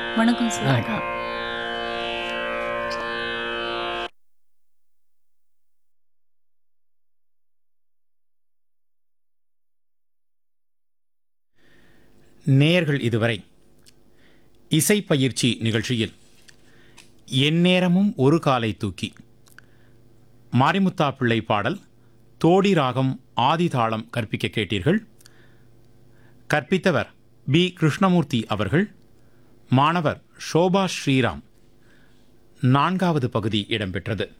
வணக்கம் சார் வணக்கம் நேயர்கள் இதுவரை இசை பயிற்சி நிகழ்ச்சியில் எந்நேரமும் ஒரு காலை தூக்கி மாரிமுத்தா பிள்ளை பாடல் தோடி ராகம் ஆதி தாளம் கற்பிக்க கேட்டீர்கள் கற்பித்தவர் பி கிருஷ்ணமூர்த்தி அவர்கள் மாணவர் ஷோபா ஸ்ரீராம் நான்காவது பகுதி இடம்பெற்றது